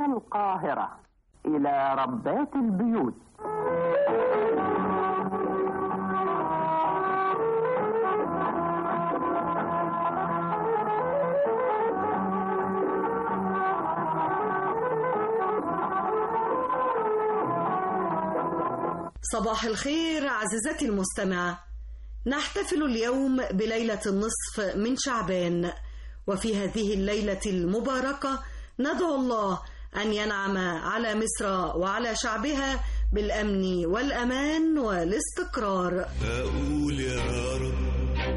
القاهرة إلى ربات البيوت صباح الخير عزيزتي المستمعة نحتفل اليوم بليلة النصف من شعبان وفي هذه الليلة المباركة ندعو الله أن ينعم على مصر وعلى شعبها بالأمن والأمان والاستقرار أقول يا رب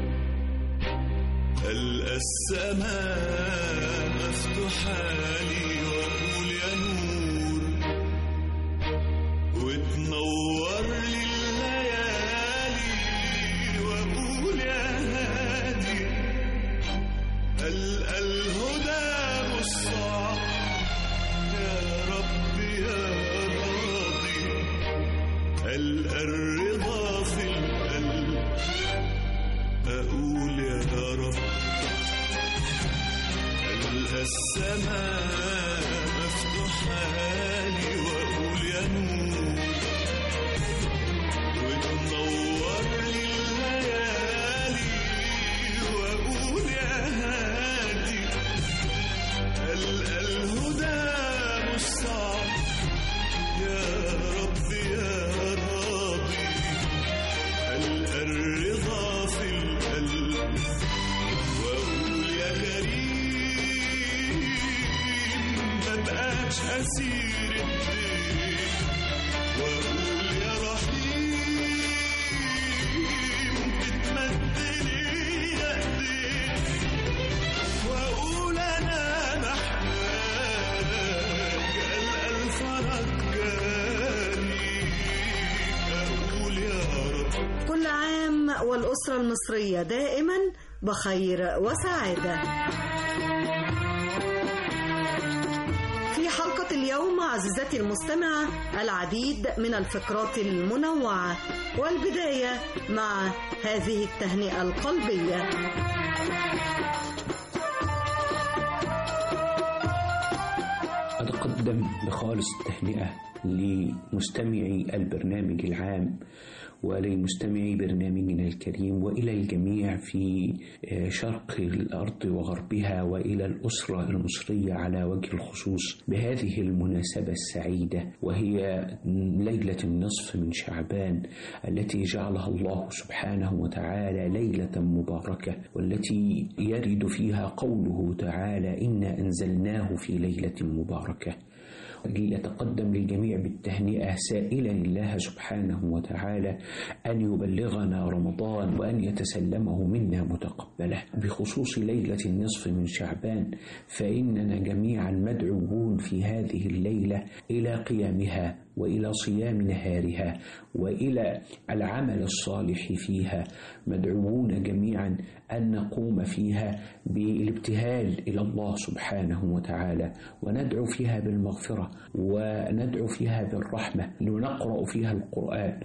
ألقى السماء مفتوحة لي وأقول يا نور وتنور لي الليالي وأقول يا هادي ألقى الهدى والصعب يا رب يا راضي ألقى الرضا في القلب أقول يا رب ألقى السماء مفتوحة لي وأقول يا نور وتنور لي الليالي وأقول يا هادي ألقى الهدى مش صعب يا رب يا راضي ألقى الرضا في القلب وأقول يا كريم ما بقاش أسير الدين وأقول يا رحيم تتمد لي إيديك وأقول أنا محتاج ألقى الفرج جاني أقول يا رب كل عام والأسرة المصرية دائما بخير وسعادة في حلقة اليوم عزيزتي المستمعة العديد من الفقرات المنوعة والبداية مع هذه التهنئة القلبية أتقدم بخالص التهنئة لمستمعي البرنامج العام ولمستمعي برنامجنا الكريم وإلى الجميع في شرق الأرض وغربها وإلى الأسرة المصرية على وجه الخصوص بهذه المناسبة السعيدة وهي ليلة النصف من شعبان التي جعلها الله سبحانه وتعالى ليلة مباركة والتي يرد فيها قوله تعالى إنا أنزلناه في ليلة مباركة يتقدم للجميع بالتهنئة سائلا الله سبحانه وتعالى أن يبلغنا رمضان وأن يتسلمه منا متقبله بخصوص ليلة النصف من شعبان فإننا جميعا مدعوون في هذه الليلة إلى قيامها والى صيام نهارها والى العمل الصالح فيها مدعوون جميعا ان نقوم فيها بالابتهال الى الله سبحانه وتعالى وندعو فيها بالمغفره وندعو فيها بالرحمه ونقرا فيها القران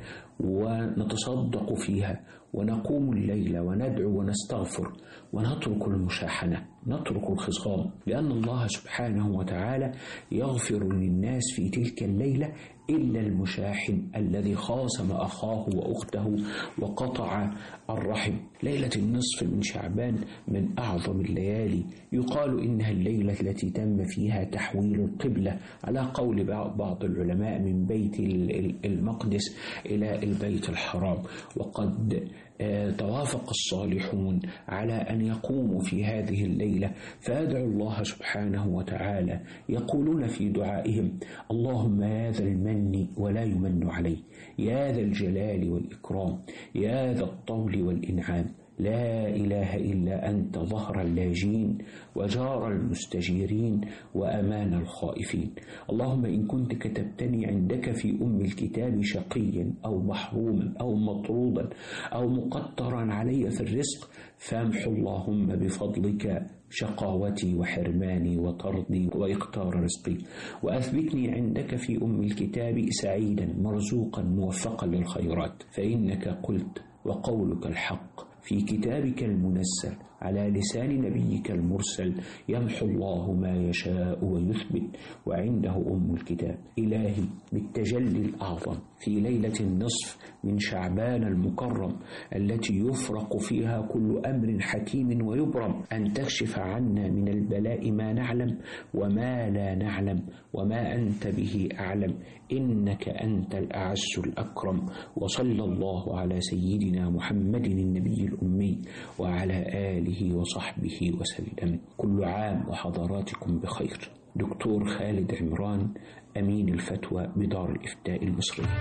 ونتصدق فيها ونقوم الليل وندعو ونستغفر ونترك المشاحنه نترك الخصام لان الله سبحانه وتعالى يغفر للناس في تلك الليله إلا المشاحن الذي خاصم أخاه وأخته وقطع الرحم ليلة النصف من شعبان من أعظم الليالي يقال إنها الليلة التي تم فيها تحويل القبلة على قول بعض العلماء من بيت المقدس إلى البيت الحرام وقد توافق الصالحون على أن يقوموا في هذه الليلة فأدعو الله سبحانه وتعالى يقولون في دعائهم اللهم يا ذا المن ولا يمن عليه يا ذا الجلال والإكرام يا ذا الطول والإنعام لا إله إلا أنت ظهر اللاجين وجار المستجيرين وأمان الخائفين اللهم إن كنت كتبتني عندك في أم الكتاب شقيا أو محروما أو مطرودا أو مقطرا علي في الرزق فامح اللهم بفضلك شقاوتي وحرماني وطردي وإقتار رزقي وأثبتني عندك في أم الكتاب سعيدا مرزوقا موفقا للخيرات فإنك قلت وقولك الحق في كتابك المنزل على لسان نبيك المرسل يمحو الله ما يشاء ويثبت وعنده أم الكتاب إلهي بالتجلي الأعظم في ليلة النصف من شعبان المكرم التي يفرق فيها كل أمر حكيم ويبرم أن تكشف عنا من البلاء ما نعلم وما لا نعلم وما أنت به أعلم إنك أنت الأعز الأكرم وصلى الله على سيدنا محمد النبي الأمي وعلى آله وصحبه وسلم كل عام وحضراتكم بخير دكتور خالد عمران أمين الفتوى بدار الإفتاء المصرية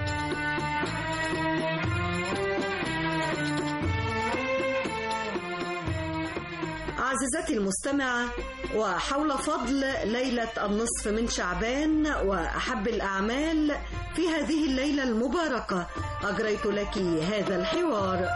عزيزتي المستمعة وحول فضل ليلة النصف من شعبان وأحب الأعمال في هذه الليلة المباركة أجريت لك هذا الحوار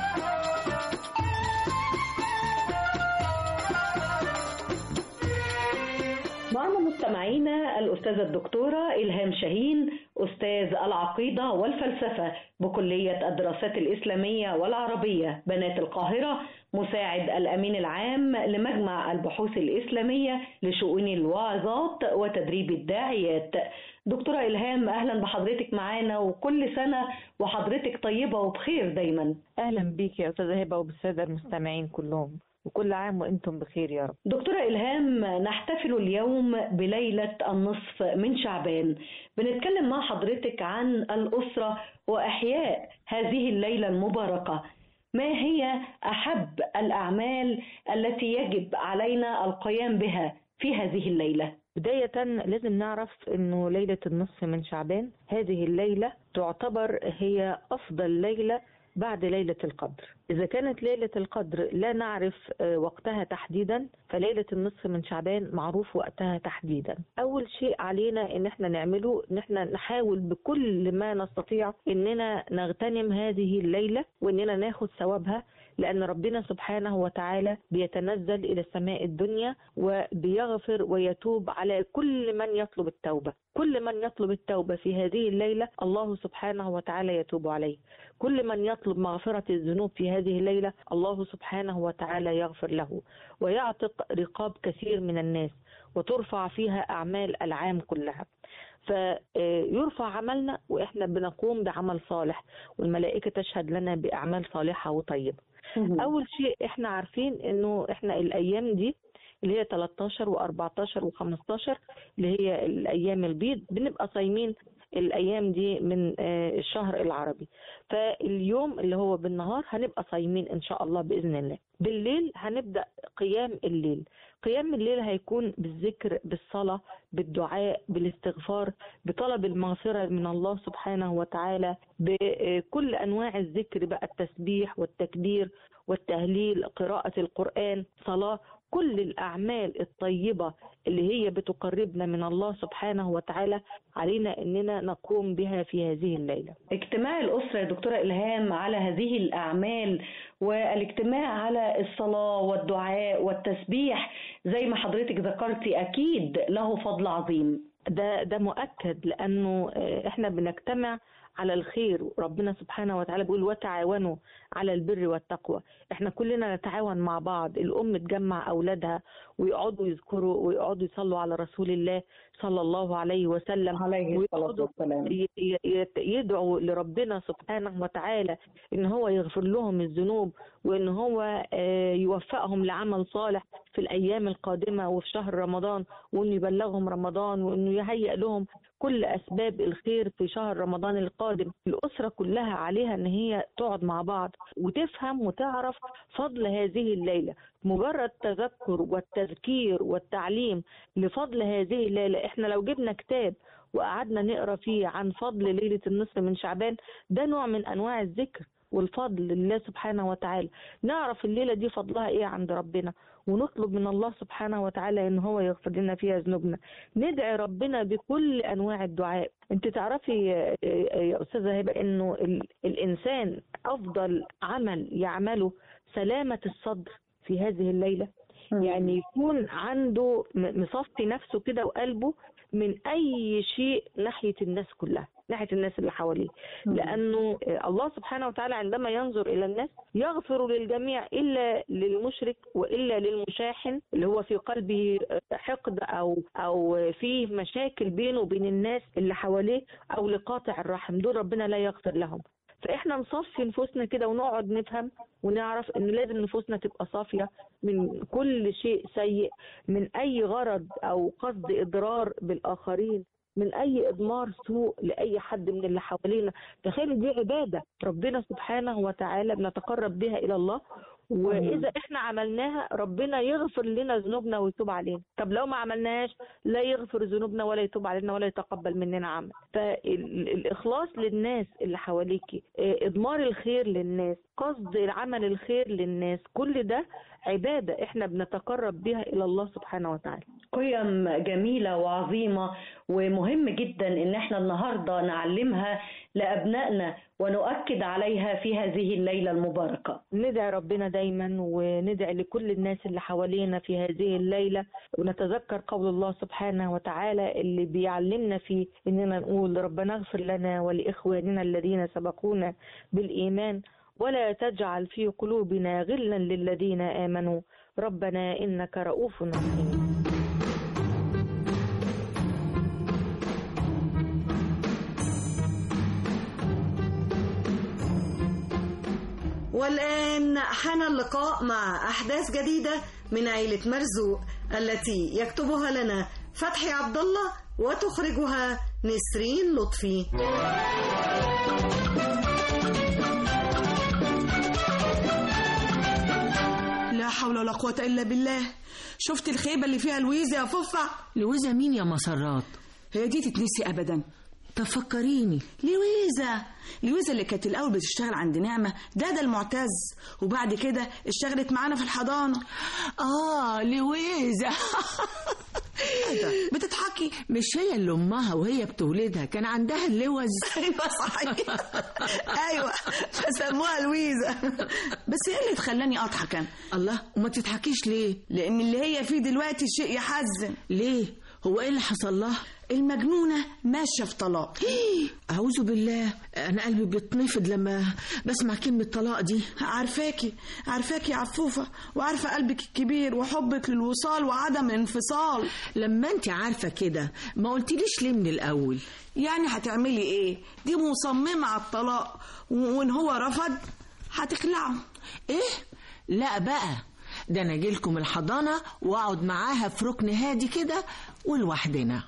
معنا مستمعينا الأستاذة الدكتورة إلهام شاهين أستاذ العقيدة والفلسفة بكلية الدراسات الإسلامية والعربية بنات القاهرة مساعد الأمين العام لمجمع البحوث الإسلامية لشؤون الواعظات وتدريب الداعيات دكتورة إلهام أهلا بحضرتك معانا وكل سنة وحضرتك طيبة وبخير دايما اهلا بيك يا استاذه هبه وبالساده المستمعين كلهم وكل عام وانتم بخير يا رب دكتورة إلهام نحتفل اليوم بليلة النصف من شعبان بنتكلم مع حضرتك عن الأسرة وإحياء هذه الليلة المباركة ما هي أحب الأعمال التي يجب علينا القيام بها في هذه الليلة بداية لازم نعرف انه ليلة النصف من شعبان هذه الليلة تعتبر هي افضل ليلة بعد ليلة القدر إذا كانت ليلة القدر لا نعرف آه، وقتها تحديدا فليلة النصف من شعبان معروف وقتها تحديدا أول شيء علينا إن احنا نعمله إن احنا نحاول بكل ما نستطيع إننا نغتنم هذه الليلة وإننا ناخد ثوابها لأن ربنا سبحانه وتعالى بيتنزل إلى السماء الدنيا وبيغفر ويتوب على كل من يطلب التوبة كل من يطلب التوبة في هذه الليلة الله سبحانه وتعالى يتوب عليه كل من يطلب مغفرة الذنوب في هذه الليلة الله سبحانه وتعالى يغفر له ويعتق رقاب كثير من الناس وترفع فيها أعمال العام كلها فيرفع عملنا وإحنا بنقوم بعمل صالح والملائكة تشهد لنا بأعمال صالحة وطيبة أول شيء إحنا عارفين إنه إحنا الأيام دي اللي هي 13 و14 و15 اللي هي الأيام البيض بنبقى صايمين الأيام دي من آه، الشهر العربي فاليوم اللي هو بالنهار هنبقى صايمين إن شاء الله بإذن الله بالليل هنبدأ قيام الليل قيام الليل هيكون بالذكر بالصلاة بالدعاء بالاستغفار بطلب المغفرة من الله سبحانه وتعالى بكل أنواع الذكر بقى التسبيح والتكبير والتهليل قراءة القرآن صلاة كل الأعمال الطيبة اللي هي بتقربنا من الله سبحانه وتعالى علينا أننا نقوم بها في هذه الليلة اجتماع الأسرة يا دكتورة إلهام على هذه الأعمال والاجتماع على الصلاة والدعاء والتسبيح زي ما حضرتك ذكرتي أكيد له فضل عظيم ده ده مؤكد لانه آه، احنا بنجتمع على الخير ربنا سبحانه وتعالى بيقول وتعاونوا على البر والتقوى احنا كلنا نتعاون مع بعض الام تجمع اولادها ويقعدوا يذكروا ويقعدوا يصلوا على رسول الله صلى الله عليه وسلم عليه الصلاة ويقعدوا والسلام ي- ي- يدعوا لربنا سبحانه وتعالى ان هو يغفر لهم الذنوب وان هو آه، يوفقهم لعمل صالح في الايام القادمه وفي شهر رمضان وانه يبلغهم رمضان وانه يهيئ لهم كل اسباب الخير في شهر رمضان القادم الاسره كلها عليها ان هي تقعد مع بعض وتفهم وتعرف فضل هذه الليله مجرد تذكر والتذكير والتعليم لفضل هذه الليله احنا لو جبنا كتاب وقعدنا نقرا فيه عن فضل ليله النصف من شعبان ده نوع من انواع الذكر والفضل لله سبحانه وتعالى نعرف الليله دي فضلها ايه عند ربنا ونطلب من الله سبحانه وتعالى ان هو يغفر لنا فيها ذنوبنا ندعي ربنا بكل انواع الدعاء انت تعرفي يا- يا استاذه هبه انه ال- الانسان افضل عمل يعمله سلامه الصدر في هذه الليله يعني يكون عنده م- مصفي نفسه كده وقلبه من اي شيء ناحيه الناس كلها ناحيه الناس اللي حواليه لانه الله سبحانه وتعالى عندما ينظر الى الناس يغفر للجميع الا للمشرك والا للمشاحن اللي هو في قلبه حقد او او فيه مشاكل بينه وبين الناس اللي حواليه او لقاطع الرحم دول ربنا لا يغفر لهم فاحنا نصفي نفوسنا كده ونقعد نفهم ونعرف ان لازم نفوسنا تبقى صافيه من كل شيء سيء من اي غرض او قصد اضرار بالاخرين من اي اضمار سوء لاي حد من اللي حوالينا تخيل دي عباده ربنا سبحانه وتعالى بنتقرب بها الى الله واذا احنا عملناها ربنا يغفر لنا ذنوبنا ويتوب علينا طب لو ما عملناهاش لا يغفر ذنوبنا ولا يتوب علينا ولا يتقبل مننا عمل فالاخلاص للناس اللي حواليكي آه، اضمار الخير للناس قصد العمل الخير للناس كل ده عباده احنا بنتقرب بها الى الله سبحانه وتعالى قيم جميلة وعظيمة ومهم جدا ان احنا النهاردة نعلمها لأبنائنا ونؤكد عليها في هذه الليلة المباركة ندعي ربنا دايما وندعي لكل الناس اللي حوالينا في هذه الليلة ونتذكر قول الله سبحانه وتعالى اللي بيعلمنا فيه اننا نقول ربنا اغفر لنا ولإخواننا الذين سبقونا بالإيمان ولا تجعل في قلوبنا غلا للذين آمنوا ربنا إنك رؤوف رحيم والآن حان اللقاء مع أحداث جديدة من عيلة مرزوق التي يكتبها لنا فتحي عبد الله وتخرجها نسرين لطفي لا حول ولا قوة إلا بالله شفت الخيبة اللي فيها لويزا يا ففة لويزا مين يا مسرات هي دي تتنسي أبدا تفكريني لويزا لويزا اللي كانت الأول بتشتغل عند نعمة ده ده المعتز وبعد كده اشتغلت معانا في الحضانة اه لويزا إيه ده؟ بتضحكي مش هي اللي امها وهي بتولدها كان عندها اللوز ايوه صحيح ايوه فسموها لويزا بس ايه اللي تخلاني اضحك انا الله وما تضحكيش ليه لان اللي هي فيه دلوقتي شيء يحزن ليه هو ايه اللي حصل لها المجنونه ماشيه في طلاق اعوذ بالله انا قلبي بيتنفض لما بسمع كلمه طلاق دي عارفاكي عارفاكي يا عفوفه وعارفه قلبك الكبير وحبك للوصال وعدم الانفصال لما انت عارفه كده ما قلتليش ليه من الاول يعني هتعملي ايه دي مصممه على الطلاق و- وان هو رفض هتخلعه ايه لا بقى ده انا اجيلكم الحضانه واقعد معاها في ركن هادي كده ولوحدنا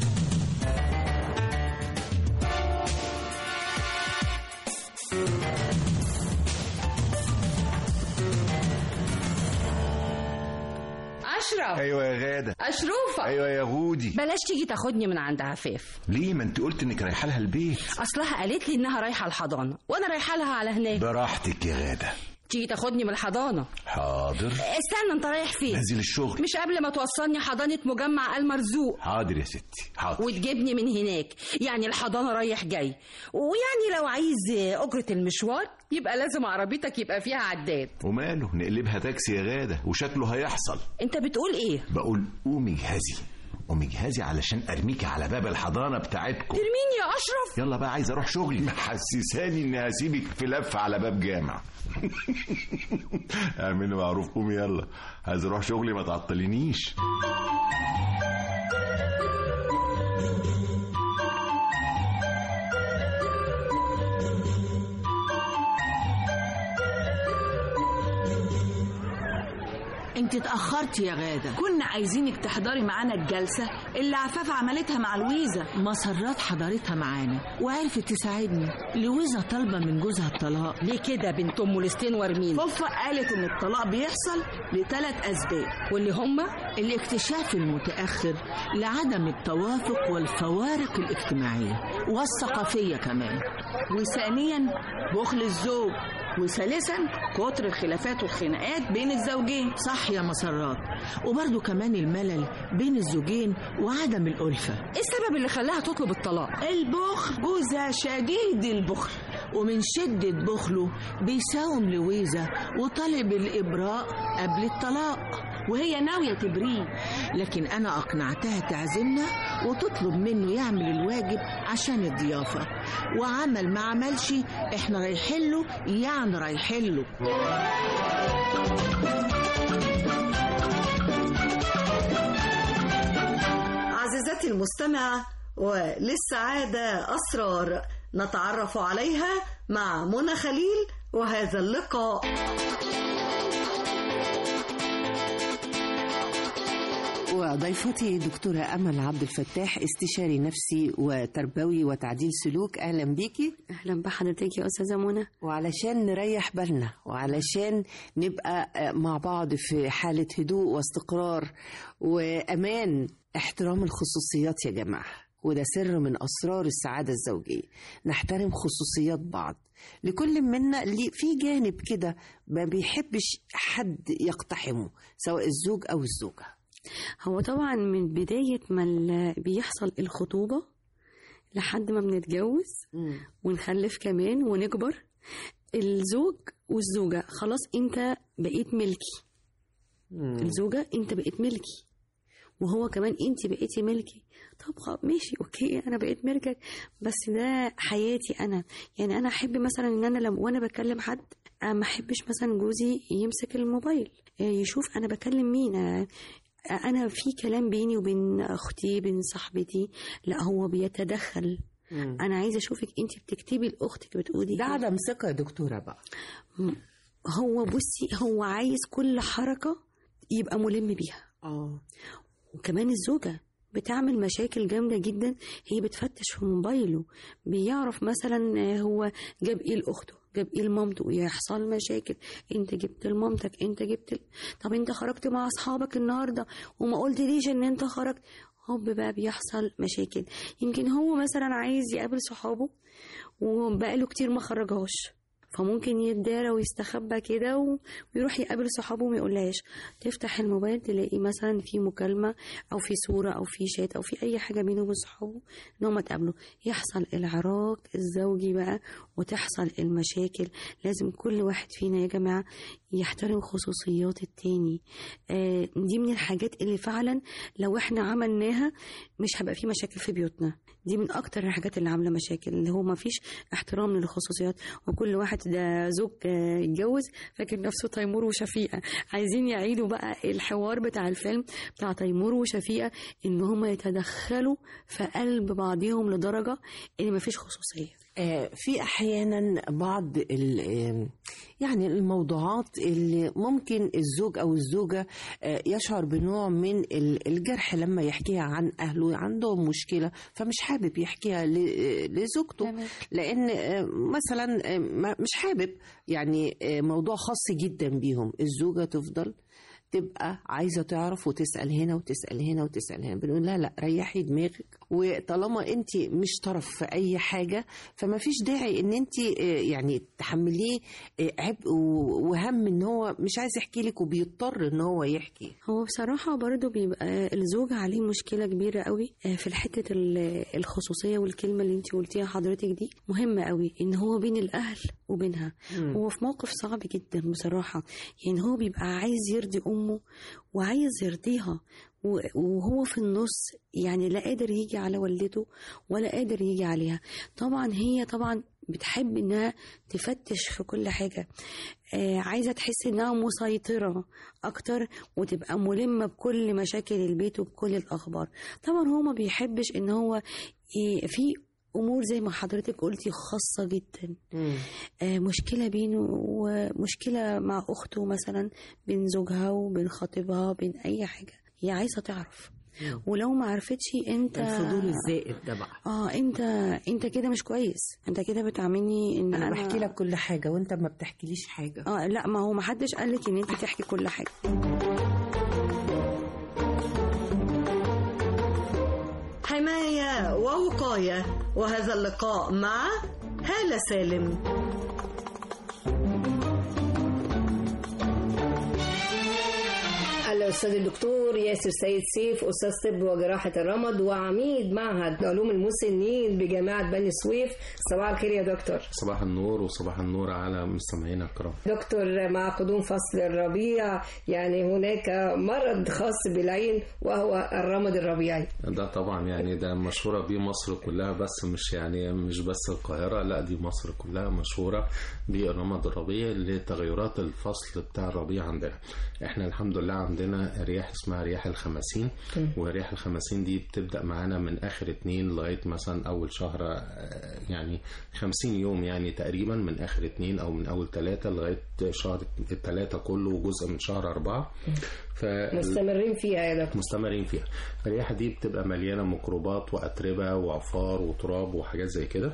أشرف ايوه يا غاده أشروفة ايوه يا غودي بلاش تيجي تاخدني من عند عفاف ليه ما انت قلت انك رايحه لها البيت أصلها قالت لي إنها رايحة الحضانة وأنا رايحة لها على هناك براحتك يا غاده تيجي تاخدني من الحضانة حاضر استنى أنت رايح فين نازل الشغل مش قبل ما توصلني حضانة مجمع المرزوق حاضر يا ستي حاضر وتجيبني من هناك يعني الحضانة رايح جاي ويعني لو عايز أجرة المشوار يبقى لازم عربيتك يبقى فيها عداد وماله نقلبها تاكسي يا غاده وشكله هيحصل أنت بتقول إيه؟ بقول قومي جهزي قومي جهزي علشان ارميكي على باب الحضانه بتاعتكم ترميني يا أشرف يلا بقى عايز اروح شغلي محسساني اني هسيبك في لفه على باب جامع اعملي معروف قومي يلا عايز اروح شغلي ما تعطلينيش انت اتاخرتي يا غاده كنا عايزينك تحضري معانا الجلسه اللي عفاف عملتها مع لويزا مسرات حضرتها معانا وعرفت تساعدني لويزا طالبه من جوزها الطلاق ليه كده بنت أم لستين وارمين فوفا قالت ان الطلاق بيحصل لثلاث اسباب واللي هما الاكتشاف المتاخر لعدم التوافق والفوارق الاجتماعيه والثقافيه كمان وثانيا بخل الزوج وثالثا كتر الخلافات والخناقات بين الزوجين صح يا مسرات وبرضه كمان الملل بين الزوجين وعدم الألفة إيه السبب اللي خلاها تطلب الطلاق؟ البخل جوزها شديد البخل ومن شدة بخله بيساوم لويزا وطلب الإبراء قبل الطلاق وهي ناوية تبريه لكن أنا أقنعتها تعزمنا وتطلب منه يعمل الواجب عشان الضيافة وعمل ما عملش إحنا رايحين له يعني رايحين له عزيزتي المستمعة وللسعادة أسرار نتعرف عليها مع منى خليل وهذا اللقاء وضيفتي دكتورة أمل عبد الفتاح استشاري نفسي وتربوي وتعديل سلوك أهلا بيكي أهلا بحضرتك يا أستاذة منى وعلشان نريح بالنا وعلشان نبقى مع بعض في حالة هدوء واستقرار وأمان احترام الخصوصيات يا جماعة وده سر من أسرار السعادة الزوجية نحترم خصوصيات بعض لكل منا اللي في جانب كده ما بيحبش حد يقتحمه سواء الزوج أو الزوجة هو طبعا من بداية ما ال- بيحصل الخطوبة لحد ما بنتجوز ونخلف كمان ونكبر الزوج والزوجة خلاص انت بقيت ملكي الزوجة انت بقيت ملكي وهو كمان انت بقيتي ملكي طب خ- ماشي اوكي انا بقيت ملكك بس ده حياتي انا يعني انا احب مثلا ان انا لما وانا بكلم حد آه، ما احبش مثلا جوزي يمسك الموبايل آه، يشوف انا بكلم مين آه، انا في كلام بيني وبين اختي بين صاحبتي لا هو بيتدخل انا عايزه اشوفك انت بتكتبي لاختك بتقولي ده عدم ثقة يا دكتورة بقى هو بصي هو عايز كل حركه يبقى ملم بيها اه وكمان الزوجه بتعمل مشاكل جامدة جدا هي بتفتش في موبايله بيعرف مثلا هو جاب ايه لأخته جاب ايه لمامته ويحصل مشاكل انت جبت لمامتك انت جبت ل... طب انت خرجت مع اصحابك النهارده وما قلت ليش ان انت خرجت هوب بقى بيحصل مشاكل يمكن هو مثلا عايز يقابل صحابه وبقاله كتير ما خرجهاش فممكن يتدارى ويستخبى كده و- ويروح يقابل صحابه وما يقولهاش تفتح الموبايل تلاقي مثلا في مكالمة أو في صورة أو في شات أو في أي حاجة بينه وبين صحابه إن هم اتقابلوا يحصل العراك الزوجي بقى وتحصل المشاكل لازم كل واحد فينا يا جماعة يحترم خصوصيات التاني آه دي من الحاجات اللي فعلا لو احنا عملناها مش هيبقى في مشاكل في بيوتنا دي من اكتر الحاجات اللي عامله مشاكل اللي هو ما فيش احترام للخصوصيات وكل واحد ده زوج آه، يتجوز فاكر نفسه تيمور وشفيقه عايزين يعيدوا بقى الحوار بتاع الفيلم بتاع تيمور وشفيقه ان هم يتدخلوا في قلب بعضهم لدرجه ان ما فيش خصوصيه آه، في احيانا بعض ال- آه، يعني الموضوعات اللي ممكن الزوج او الزوجه آه، يشعر بنوع من ال- الجرح لما يحكيها عن اهله عندهم مشكله فمش حابب يحكيها ل- آه، لزوجته لان آه، مثلا آه، ما- مش حابب يعني آه، موضوع خاص جدا بيهم الزوجه تفضل تبقى عايزه تعرف وتسال هنا وتسال هنا وتسال هنا بنقول لها لا ريحي دماغك وطالما انت مش طرف في اي حاجه فما فيش داعي ان انت آه، يعني تحمليه آه، عبء و- وهم ان هو مش عايز يحكي لك وبيضطر ان هو يحكي هو بصراحة برضو بيبقى الزوج عليه مشكلة كبيرة قوي آه، في حتة ال- الخصوصية والكلمة اللي انت قلتيها حضرتك دي مهمة قوي ان هو بين الأهل وبينها مم. هو في موقف صعب جدا بصراحة يعني هو بيبقى عايز يرضي أمه وعايز يرضيها و- وهو في النص يعني لا قادر يجي على والدته ولا قادر يجي عليها طبعا هي طبعا بتحب انها تفتش في كل حاجة آه عايزة تحس انها مسيطرة اكتر وتبقى ملمة بكل مشاكل البيت وبكل الاخبار طبعا هو ما بيحبش ان هو ي- في امور زي ما حضرتك قلتي خاصة جدا آه، مشكلة بينه ومشكلة مع أخته مثلا بين زوجها وبين خطيبها بين أي حاجة هي عايزة تعرف ولو ما عرفتش انت الفضول الزائد ده بقى اه انت انت كده مش كويس انت كده بتعاملني ان انا بحكي لك كل حاجه وانت ما بتحكيليش حاجه اه لا ما هو ما حدش قال لك ان انت تحكي كل حاجه حماية ووقاية وهذا اللقاء مع هالة سالم الأستاذ الدكتور ياسر سيد سيف أستاذ طب وجراحة الرمد وعميد معهد علوم المسنين بجامعة بني سويف صباح الخير يا دكتور صباح النور وصباح النور على مستمعينا الكرام دكتور مع قدوم فصل الربيع يعني هناك مرض خاص بالعين وهو الرمد الربيعي ده طبعا يعني ده مشهورة بيه مصر كلها بس مش يعني مش بس القاهرة لا دي مصر كلها مشهورة بالرمد الربيعي لتغيرات الفصل بتاع الربيع عندنا احنا الحمد لله عندنا رياح اسمها رياح الخمسين ورياح الخمسين دي بتبدأ معانا من آخر اتنين لغاية مثلا أول شهر آه، يعني خمسين يوم يعني تقريبا من آخر اتنين أو من أول ثلاثة لغاية شهر الثلاثة كله وجزء من شهر أربعة ف... مستمرين فيها يا دكتور مستمرين فيها الرياح دي بتبقى مليانة ميكروبات وأتربة وعفار وتراب وحاجات زي كده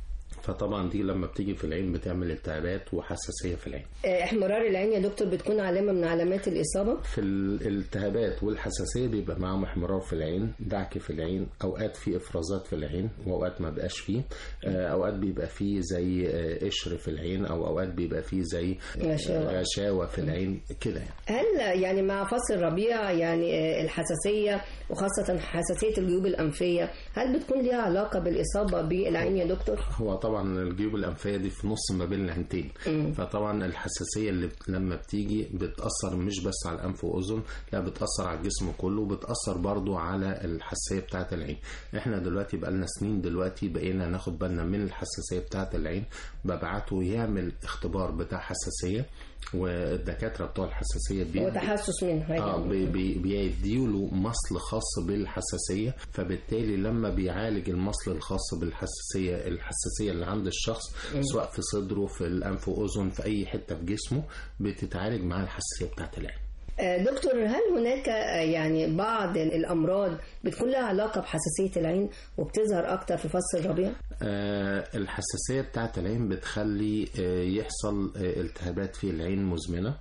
فطبعا دي لما بتيجي في العين بتعمل التهابات وحساسية في العين آه، احمرار العين يا دكتور بتكون علامة من علامات الإصابة في الالتهابات والحساسية بيبقى معاهم احمرار في العين دعك في العين أوقات في إفرازات في العين وأوقات ما بقاش فيه آه، أوقات بيبقى فيه زي آه، قشر في العين أو أوقات بيبقى فيه زي آه، غشاوة. غشاوة في العين كده يعني. هل يعني مع فصل الربيع يعني آه، الحساسية وخاصة حساسية الجيوب الأنفية هل بتكون ليها علاقة بالإصابة بالعين يا دكتور؟ هو طبعا الجيوب الأنفية دي في نص ما بين العينتين فطبعا الحساسية اللي بت- لما بتيجي بتأثر مش بس على الأنف وأذن لا بتأثر على الجسم كله بتأثر برضو على الحساسية بتاعة العين احنا دلوقتي بقالنا سنين دلوقتي بقينا ناخد بالنا من الحساسية بتاعة العين ببعته يعمل اختبار بتاع حساسية والدكاترة بتوع الحساسية بي- وتحسس منها اه يعني. بي- بي- بيديله مصل خاص بالحساسية فبالتالي لما بيعالج المصل الخاص بالحساسية الحساسية اللي عند الشخص مم. سواء في صدره في الأنف وأذن في أي حتة في جسمه بتتعالج مع الحساسية بتاعت العين آه، دكتور هل هناك آه، يعني بعض الأمراض بتكون لها علاقة بحساسية العين وبتظهر أكتر في فصل الربيع؟ آه، الحساسية بتاعت العين بتخلي آه، يحصل آه، التهابات في العين مزمنة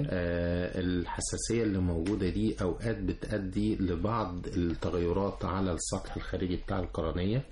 آه، الحساسية اللي موجودة دي أوقات بتأدي لبعض التغيرات على السطح الخارجي بتاع القرنية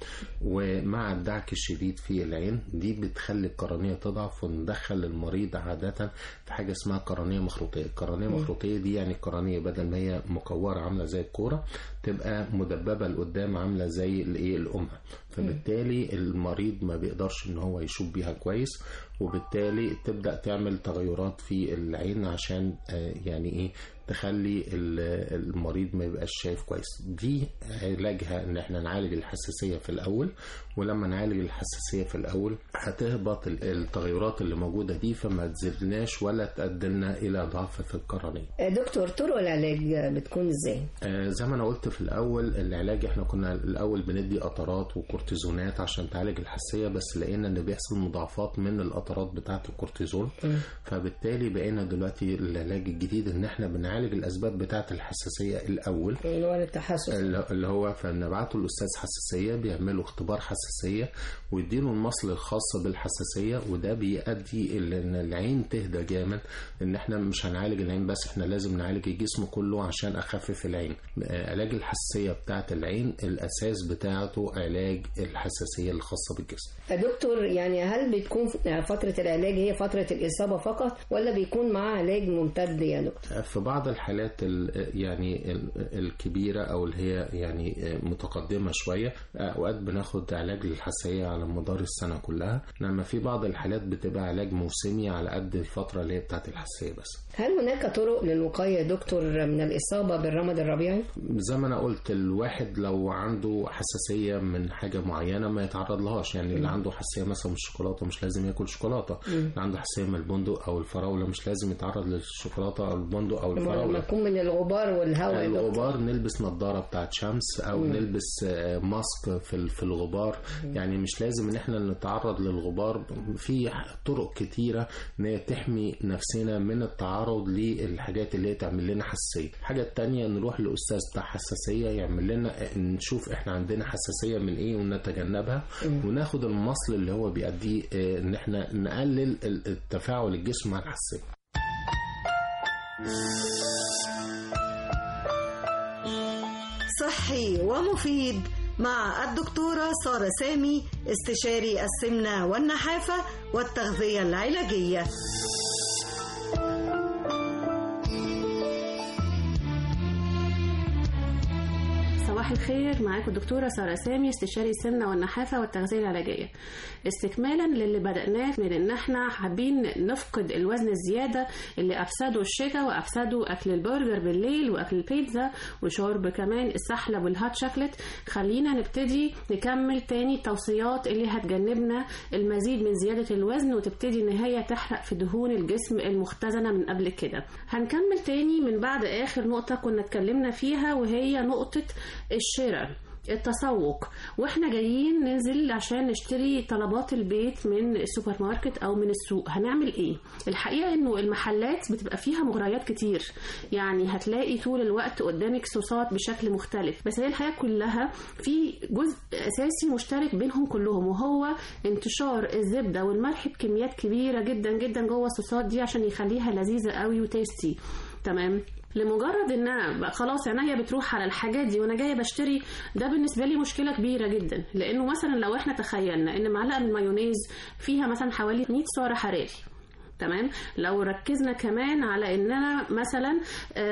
ومع الدعك الشديد في العين دي بتخلي القرنية تضعف وندخل المريض عادة في حاجة اسمها قرنية مخروطية القرنية مم. المخروطية دي يعني القرنية بدل ما هي مكورة عاملة زي الكورة تبقى مدببة لقدام عاملة زي الايه القمع فبالتالي المريض ما بيقدرش ان هو يشوف بيها كويس وبالتالي تبدأ تعمل تغيرات في العين عشان آه، يعني ايه تخلي ال- المريض ما يبقاش شايف كويس دي علاجها ان احنا نعالج الحساسية في الاول ولما نعالج الحساسية في الاول هتهبط ال- التغيرات اللي موجودة دي فما تزيدناش ولا تؤدلنا الى ضعف في القرنية آه، دكتور طرق العلاج بتكون ازاي؟ آه، زي ما انا قلت في الاول العلاج احنا كنا الاول بندي قطرات وكورتيزونات عشان تعالج الحساسيه بس لقينا ان بيحصل مضاعفات من القطرات بتاعه الكورتيزون فبالتالي بقينا دلوقتي العلاج الجديد ان احنا بنعالج الاسباب بتاعه الحساسيه الاول اللي هو التحسس اللي اللي هو فنبعته لاستاذ حساسيه بيعملوا اختبار حساسيه ويديله المصل الخاص بالحساسيه وده بيؤدي الى ان العين تهدى جامد ان احنا مش هنعالج العين بس احنا لازم نعالج الجسم كله عشان اخفف العين آه، علاج الحساسيه بتاعه العين الاساس بتاعته علاج الحساسيه الخاصه بالجسم آه، دكتور يعني هل بتكون فترة العلاج هي فترة الإصابة فقط ولا بيكون معاه علاج ممتد يا دكتور؟ في بعض الحالات ال- يعني ال- الكبيرة أو اللي هي يعني متقدمة شوية أوقات بناخد علاج للحساسية على مدار السنة كلها لما في بعض الحالات بتبقى علاج موسمي على قد الفترة اللي هي بتاعت الحساسية بس هل هناك طرق للوقاية يا دكتور من الإصابة بالرمد الربيعي؟ زي ما انا قلت الواحد لو عنده حساسيه من حاجه معينه ما يتعرض لهاش يعني اللي مم. عنده حساسيه مثلا من الشوكولاته مش لازم ياكل شوكولاته مم. اللي عنده حساسيه من البندق او الفراوله مش لازم يتعرض للشوكولاته او البندق او لما الفراوله يكون من الغبار والهواء يا دكتور الغبار نلبس نظارة بتاعت شمس أو مم. نلبس آه، ماسك في ال- في الغبار يعني مش لازم إن إحنا نتعرض للغبار في طرق كتيرة إن هي تحمي نفسنا من التعرض للحاجات اللي هي تعمل لنا حساسية الحاجة التانية نروح لأستاذ بتاع حساسية يعمل لنا نشوف إحنا عندنا حساسية من إيه ونتجنبها مم. وناخد المصل اللي هو بيأديه آه، إن إحنا نقلل ال- التفاعل الجسم مع الحساسية صحي ومفيد مع الدكتورة سارة سامي استشاري السمنة والنحافة والتغذية العلاجية صباح الخير معاكم الدكتورة سارة سامي استشاري السمنة والنحافة والتغذية العلاجية استكمالا للي بدأناه من ان احنا حابين نفقد الوزن الزيادة اللي افسده الشتاء وافسده اكل البرجر بالليل واكل البيتزا وشرب كمان السحلب والهات شوكليت خلينا نبتدي نكمل تاني التوصيات اللي هتجنبنا المزيد من زيادة الوزن وتبتدي ان هي تحرق في دهون الجسم المختزنة من قبل كده هنكمل تاني من بعد اخر نقطة كنا اتكلمنا فيها وهي نقطة الشراء التسوق واحنا جايين ننزل عشان نشتري طلبات البيت من السوبر ماركت او من السوق هنعمل ايه الحقيقه انه المحلات بتبقى فيها مغريات كتير يعني هتلاقي طول الوقت قدامك صوصات بشكل مختلف بس هي الحقيقه كلها في جزء اساسي مشترك بينهم كلهم وهو انتشار الزبده والملح بكميات كبيره جدا جدا جوه الصوصات دي عشان يخليها لذيذه قوي وتيستي تمام لمجرد ان انا بقى خلاص عينيا بتروح على الحاجات دي وانا جايه بشتري ده بالنسبه لي مشكله كبيره جدا لانه مثلا لو احنا تخيلنا ان معلقه من المايونيز فيها مثلا حوالي 100 سعر حراري تمام لو ركزنا كمان على ان انا مثلا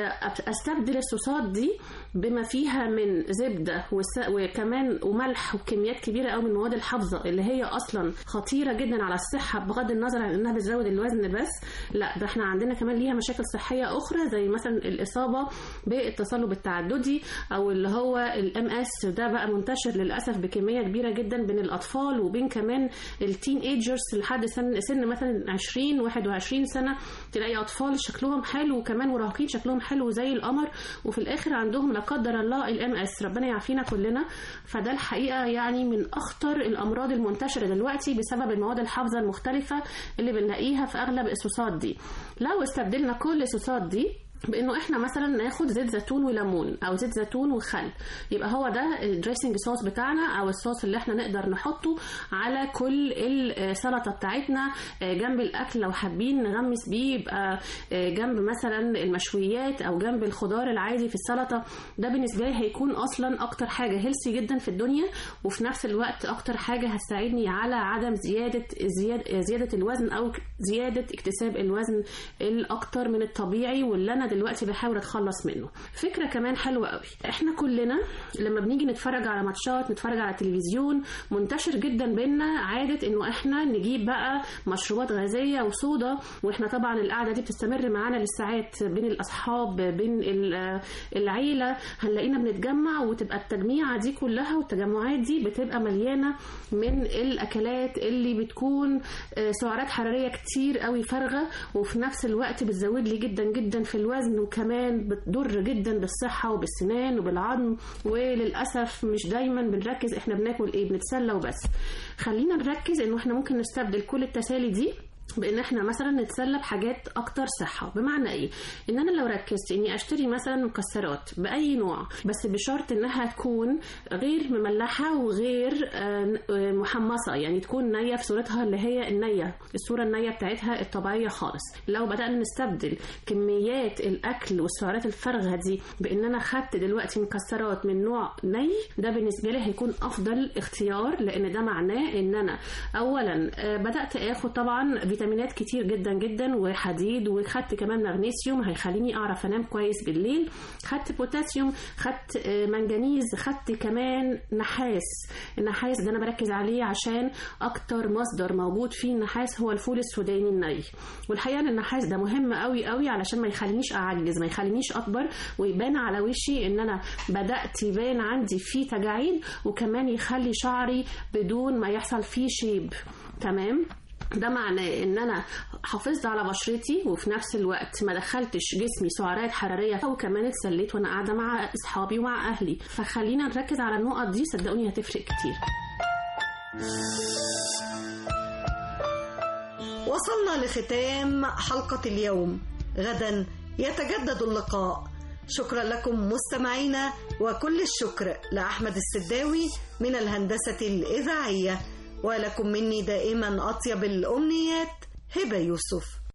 استبدل الصوصات دي بما فيها من زبده وكمان وملح وكميات كبيره قوي من المواد الحافظه اللي هي اصلا خطيره جدا على الصحه بغض النظر عن انها بتزود الوزن بس لا ده احنا عندنا كمان ليها مشاكل صحيه اخرى زي مثلا الاصابه بالتصلب التعددي او اللي هو الام اس ده بقى منتشر للاسف بكميه كبيره جدا بين الاطفال وبين كمان التين ايجرز لحد سن سن مثلا 20 21 سنه تلاقي اطفال شكلهم حلو وكمان مراهقين شكلهم حلو زي القمر وفي الاخر عندهم لا قدر الله الام اس ربنا يعافينا كلنا فده الحقيقه يعني من اخطر الامراض المنتشره دلوقتي بسبب المواد الحافظه المختلفه اللي بنلاقيها في اغلب الصوصات دي لو استبدلنا كل الصوصات دي بانه احنا مثلا ناخد زيت زيتون وليمون او زيت زيتون وخل يبقى هو ده الدريسنج صوص بتاعنا او الصوص اللي احنا نقدر نحطه على كل السلطه بتاعتنا جنب الاكل لو حابين نغمس بيه يبقى جنب مثلا المشويات او جنب الخضار العادي في السلطه ده بالنسبه لي هيكون اصلا اكتر حاجه هيلسي جدا في الدنيا وفي نفس الوقت اكتر حاجه هتساعدني على عدم زياده زياده, زيادة الوزن او زياده اكتساب الوزن الاكتر من الطبيعي واللي انا دلوقتي بحاول اتخلص منه فكره كمان حلوه قوي احنا كلنا لما بنيجي نتفرج على ماتشات نتفرج على تلفزيون منتشر جدا بينا عاده انه احنا نجيب بقى مشروبات غازيه وصودا واحنا طبعا القعده دي بتستمر معانا للساعات بين الاصحاب بين العيله هنلاقينا بنتجمع وتبقى التجميعه دي كلها والتجمعات دي بتبقى مليانه من الاكلات اللي بتكون سعرات حراريه كتير قوي فارغه وفي نفس الوقت بتزود لي جدا جدا في الوزن الوزن وكمان بتضر جدا بالصحة وبالسنان وبالعظم وللأسف مش دايما بنركز احنا بناكل ايه بنتسلى وبس خلينا نركز انه احنا ممكن نستبدل كل التسالي دي بان احنا مثلا نتسلى بحاجات اكتر صحه بمعنى ايه ان انا لو ركزت اني اشتري مثلا مكسرات باي نوع بس بشرط انها تكون غير مملحه وغير محمصه يعني تكون نيه في صورتها اللي هي النيه الصوره النيه بتاعتها الطبيعيه خالص لو بدانا نستبدل كميات الاكل والسعرات الفارغه دي بان انا خدت دلوقتي مكسرات من نوع ني ده بالنسبه لي هيكون افضل اختيار لان ده معناه ان انا اولا بدات اخد طبعا فيتامينات كتير جدا جدا وحديد وخدت كمان مغنيسيوم هيخليني اعرف انام كويس بالليل خدت بوتاسيوم خدت منجنيز خدت كمان نحاس النحاس ده انا بركز عليه عشان اكتر مصدر موجود فيه النحاس هو الفول السوداني الني والحقيقه ان النحاس ده مهم قوي قوي علشان ما يخلينيش اعجز ما يخلينيش اكبر ويبان على وشي ان انا بدات يبان عندي فيه تجاعيد وكمان يخلي شعري بدون ما يحصل فيه شيب تمام ده معناه ان انا حافظت على بشرتي وفي نفس الوقت ما دخلتش جسمي سعرات حراريه وكمان اتسليت وانا قاعده مع اصحابي ومع اهلي فخلينا نركز على النقط دي صدقوني هتفرق كتير وصلنا لختام حلقه اليوم غدا يتجدد اللقاء شكرا لكم مستمعينا وكل الشكر لاحمد السداوي من الهندسه الاذاعيه ولكم مني دائما اطيب الامنيات هبه يوسف